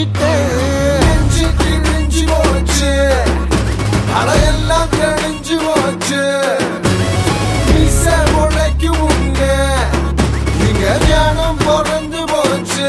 மாட்டிக்கிட்டேன் நெஞ்சு கிழிஞ்சு போச்சு அலையெல்லாம் தெளிஞ்சு போச்சு மீச முளைக்கு முங்க நீங்க ஞானம் பிறந்து போச்சு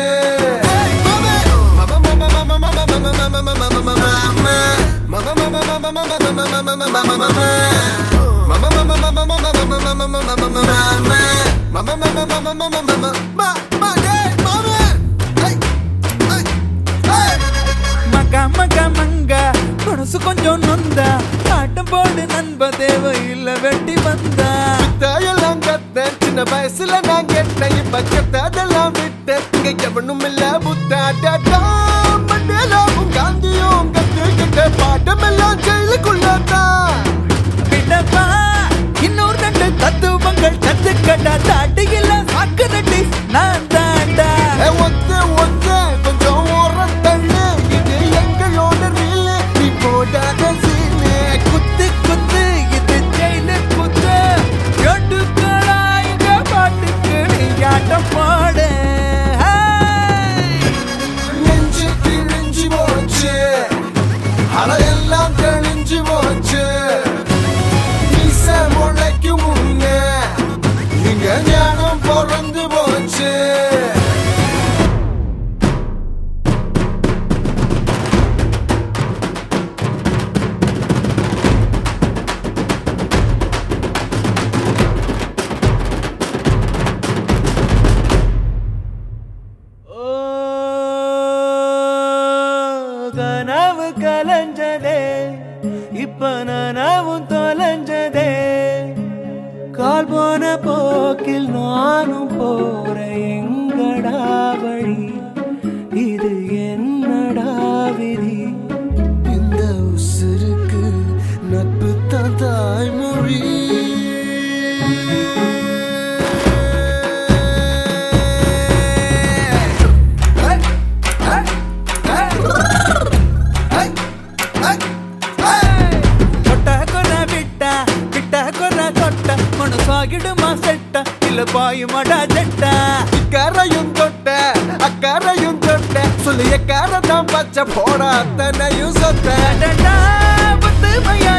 மக மக மங்க மனசு கொஞ்சம் நொந்தா ஆட்டம் போடு நண்ப தேவையில்லை வெட்டி வந்தா எல்லாம் கத்தேன் சின்ன வயசுல நான் கேட்டேன் இப்ப கத்ததெல்லாம் விட்டேன் இங்க எவனும் இல்ல புத்தாட்டம் மண்டேலாவும் காந்தியும் கத்துக்கிட்ட பாட்டமெல்லாம் ஜெயிலுக்குள்ளதான் விடப்பா இன்னொரு ரெண்டு தத்துவங்கள் கத்துக்கடா தாட்டியில சாக்கு ரெட்டி நான் தாண்டா ஏ, ஒத்து ஒத்து கொஞ்சம் ஓரம் தள்ளு இது எங்களோட ரீலு நீ போடாத சீனு குத்து குத்து இது ஜெயிலு குத்து எடுக்கடா இங்க பாட்டுக்கு நீ ஆட்டம் போடு நெஞ்சு கிழிஞ்சு போச்சு அலையெல்லாம் தெளிஞ்சு போச்சு மீச முளைக்கு முன்ன இங்க ஞானம் பிறந்து போச்சு ஓ கனவு கலைஞ்சதே இப்ப நனவும் தொலைஞ்சதே கால் போன போக்கில் நானும் போறேன் எங்கடா வழி இது என்னடா விதி இந்த உசுருக்கு நட்பு தான் தாய்மொழி தொட்ட கொர விட்ட விட்ட கொர தொட்ட மனசாகிடுமா செட்ட இல்ல பாயுமடா ஜெட்ட இக்கரையும் தொட்ட அக்கரையும் தொட்ட சொல்லி எக்கரை தான் பச்சை போட அத்தனையும் சொத்த அடடா, புத்துமையா